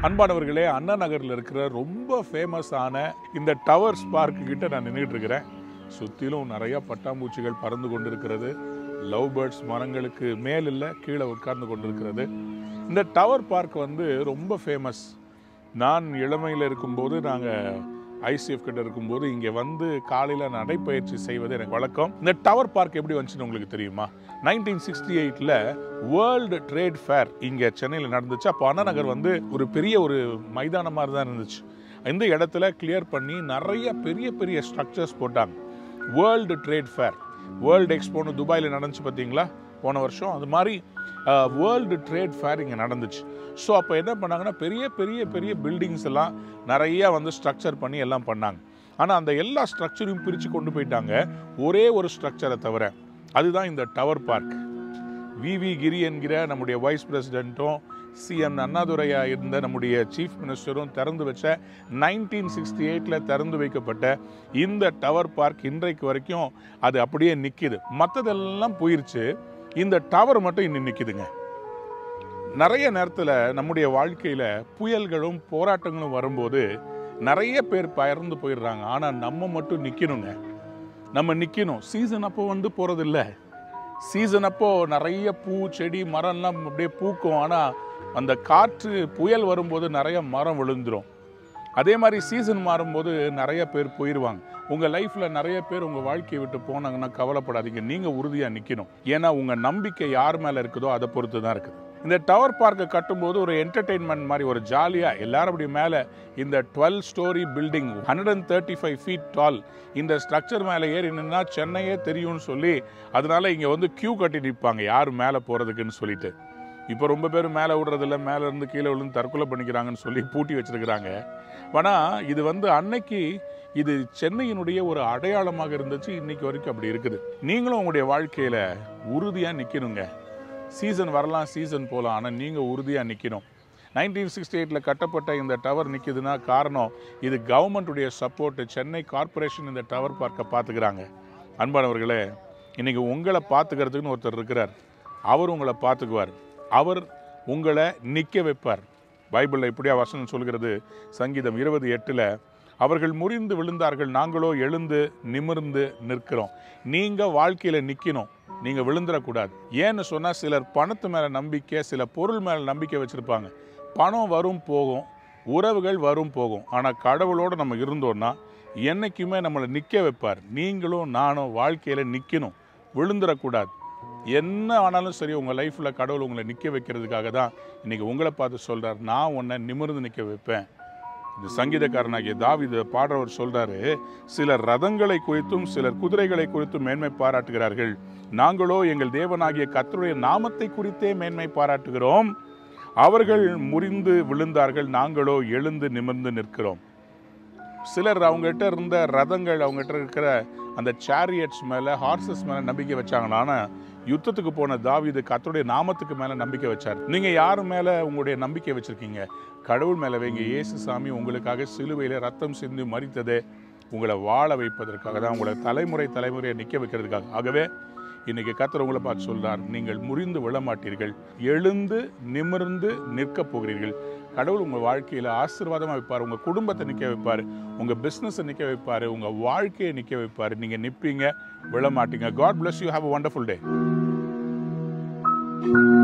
அன்பானவர்களே அண்ணா நகரில் இருக்கிற ரொம்ப ஃபேமஸான இந்த டவர்ஸ் பார்க்கு கிட்ட நான் நின்றுட்டு இருக்கிறேன் சுற்றிலும் நிறைய பட்டாம்பூச்சிகள் பறந்து கொண்டிருக்கிறது லவ் பேர்ட்ஸ் மரங்களுக்கு மேல் இல்லை கீழே உட்கார்ந்து கொண்டிருக்கிறது இந்த டவர் பார்க் வந்து ரொம்ப ஃபேமஸ் நான் இளமையில் இருக்கும்போது நாங்கள் ஐசிஎஃப் கிட்ட இருக்கும்போது இங்கே வந்து காலையில் நடைப்பயிற்சி செய்வது எனக்கு வழக்கம் இந்த டவர் பார்க் எப்படி வந்துச்சுன்னு உங்களுக்கு தெரியுமா நைன்டீன் சிக்ஸ்டி எயிட்டில் வேர்ல்டு ட்ரேட் ஃபேர் இங்கே சென்னையில் நடந்துச்சு அப்போ அண்ணா நகர் வந்து ஒரு பெரிய ஒரு மைதானம் மாதிரி தான் இருந்துச்சு இந்த இடத்துல கிளியர் பண்ணி நிறைய பெரிய பெரிய ஸ்ட்ரக்சர்ஸ் போட்டாங்க வேர்ல்டு ட்ரேட் ஃபேர் வேர்ல்டு எக்ஸ்போன்னு துபாயில் நடந்துச்சு பார்த்தீங்களா போன வருஷம் அது மாதிரி வேர்ல்டு ட்ரேட் ஃபேர் இங்கே நடந்துச்சு ஸோ அப்போ என்ன பண்ணாங்கன்னா பெரிய பெரிய பெரிய பில்டிங்ஸ் எல்லாம் நிறைய வந்து ஸ்ட்ரக்சர் பண்ணி எல்லாம் பண்ணாங்க ஆனால் அந்த எல்லா ஸ்ட்ரக்சரையும் பிரித்து கொண்டு போயிட்டாங்க ஒரே ஒரு ஸ்ட்ரக்சரை தவிர அதுதான் இந்த டவர் பார்க் விவி கிரி என்கிற நம்முடைய வைஸ் பிரசிடென்ட்டும் சிஎம் அண்ணாதுரையா இருந்த நம்முடைய சீஃப் மினிஸ்டரும் திறந்து வச்ச நைன்டீன் சிக்ஸ்டி எயிட்டில் திறந்து வைக்கப்பட்ட இந்த டவர் பார்க் இன்றைக்கு வரைக்கும் அது அப்படியே நிற்கிது மற்றதெல்லாம் போயிருச்சு இந்த டவர் மட்டும் இன்னும் நிற்கிதுங்க நிறைய நேரத்தில் நம்முடைய வாழ்க்கையில் புயல்களும் போராட்டங்களும் வரும்போது நிறைய பேர் பயர்ந்து போயிடுறாங்க ஆனால் நம்ம மட்டும் நிற்கணுங்க நம்ம நிற்கணும் சீசன் அப்போ வந்து போகிறதில்ல சீசன் அப்போ நிறைய பூ செடி மரம்லாம் அப்படியே பூக்கும் ஆனால் அந்த காற்று புயல் வரும்போது நிறைய மரம் விழுந்துரும் அதே மாதிரி சீசன் மாறும்போது நிறைய பேர் போயிடுவாங்க உங்கள் லைஃப்பில் நிறைய பேர் உங்கள் வாழ்க்கையை விட்டு போனாங்கன்னா கவலைப்படாதீங்க நீங்கள் உறுதியாக நிற்கணும் ஏன்னா உங்கள் நம்பிக்கை யார் மேலே இருக்குதோ அதை பொறுத்து தான் இருக்குது இந்த டவர் பார்க்கை கட்டும்போது ஒரு என்டர்டெயின்மெண்ட் மாதிரி ஒரு ஜாலியாக எல்லாரும் அப்படி மேலே இந்த twelve storey building hundred and thirty five feet tall இந்த ஸ்ட்ரக்சர் மேலே ஏறி நின்னா சென்னையே தெரியும்னு சொல்லி அதனால இங்கே வந்து கியூ கட்டி நிற்பாங்க யார் மேலே போகிறதுக்குன்னு சொல்லிட்டு இப்போ ரொம்ப பேர் மேலே விடுறதில்ல மேலே இருந்து கீழே விழுந்து தற்கொலை பண்ணிக்கிறாங்கன்னு சொல்லி பூட்டி வச்சிருக்கிறாங்க ஆனால் இது வந்து அன்னைக்கு இது சென்னையினுடைய ஒரு அடையாளமாக இருந்துச்சு இன்னைக்கு வரைக்கும் அப்படி இருக்குது நீங்களும் உங்களுடைய வாழ்க்கையில் உறுதியாக நிற்கணுங்க சீசன் வரலாம் சீசன் போகலாம் ஆனால் நீங்கள் உறுதியாக நிற்கணும் நைன்டீன் சிக்ஸ்டி எயிட்டில் கட்டப்பட்ட இந்த டவர் நிற்கிதுன்னா காரணம் இது கவர்மெண்ட்டுடைய சப்போர்ட்டு சென்னை கார்ப்பரேஷன் இந்த டவர் பார்க்க பார்த்துக்கிறாங்க அன்பானவர்களே இன்றைக்கி உங்களை பார்த்துக்கிறதுக்குன்னு ஒருத்தர் இருக்கிறார் அவர் உங்களை பார்த்துக்குவார் அவர் உங்களை நிற்க வைப்பார் பைபிளில் இப்படியா வசனம் சொல்கிறது சங்கீதம் இருபது எட்டில் அவர்கள் முறிந்து விழுந்தார்கள் நாங்களோ எழுந்து நிமிர்ந்து நிற்கிறோம் நீங்கள் வாழ்க்கையில் நிற்கணும் நீங்கள் விழுந்துடக்கூடாது ஏன்னு சொன்னால் சிலர் பணத்து மேலே நம்பிக்கை சில பொருள் மேலே நம்பிக்கை வச்சுருப்பாங்க பணம் வரும் போகும் உறவுகள் வரும் போகும் ஆனால் கடவுளோடு நம்ம இருந்தோம்னா என்றைக்குமே நம்மளை நிற்க வைப்பார் நீங்களும் நானும் வாழ்க்கையில் நிற்கணும் விழுந்துடக்கூடாது என்ன ஆனாலும் சரி உங்கள் லைஃப்பில் கடவுள் உங்களை நிற்க வைக்கிறதுக்காக தான் இன்றைக்கி உங்களை பார்த்து சொல்கிறார் நான் உன்னை நிமிர்ந்து நிற்க வைப்பேன் இந்த சங்கீதக்காரனாகிய தாவித பாடுறவர் சொல்றாரு சிலர் ரதங்களை குறித்தும் சிலர் குதிரைகளை குறித்தும் மேன்மை பாராட்டுகிறார்கள் நாங்களோ எங்கள் தேவனாகிய கர்த்தருடைய நாமத்தை குறித்தே மேன்மை பாராட்டுகிறோம் அவர்கள் முறிந்து விழுந்தார்கள் நாங்களோ எழுந்து நிமிர்ந்து நிற்கிறோம் சிலர் அவங்ககிட்ட இருந்த ரதங்கள் அவங்ககிட்ட இருக்கிற அந்த சேரியட்ஸ் மேலே ஹார்சஸ் மேலே நம்பிக்கை வச்சாங்களா ஆனால் யுத்தத்துக்கு போன தாவீது கர்த்தருடைய நாமத்துக்கு மேலே நம்பிக்கை வச்சார் நீங்கள் யார் மேலே உங்களுடைய நம்பிக்கை வச்சுருக்கீங்க கடவுள் மேலே வைங்க இயேசு சாமி உங்களுக்காக சிலுவையில் ரத்தம் சிந்தி மறித்ததே உங்களை வாழ வைப்பதற்காக தான் உங்களை தலைமுறை தலைமுறையை நிற்க வைக்கிறதுக்காக ஆகவே இன்னைக்கு கர்த்தர் உங்களை பார்த்து சொல்றார் நீங்கள் முறிந்து விழமாட்டீர்கள் எழுந்து நிமிர்ந்து நிற்கப் போகிறீர்கள் கடவுள் உங்கள் வாழ்க்கையில் ஆசீர்வாதமாக வைப்பார் உங்கள் குடும்பத்தை நிற்க வைப்பார் உங்கள் பிஸ்னஸை நிற்க வைப்பார் உங்கள் வாழ்க்கையை நிற்க வைப்பார் நீங்கள் நிற்பீங்க விழமாட்டீங்க God bless you have a wonderful day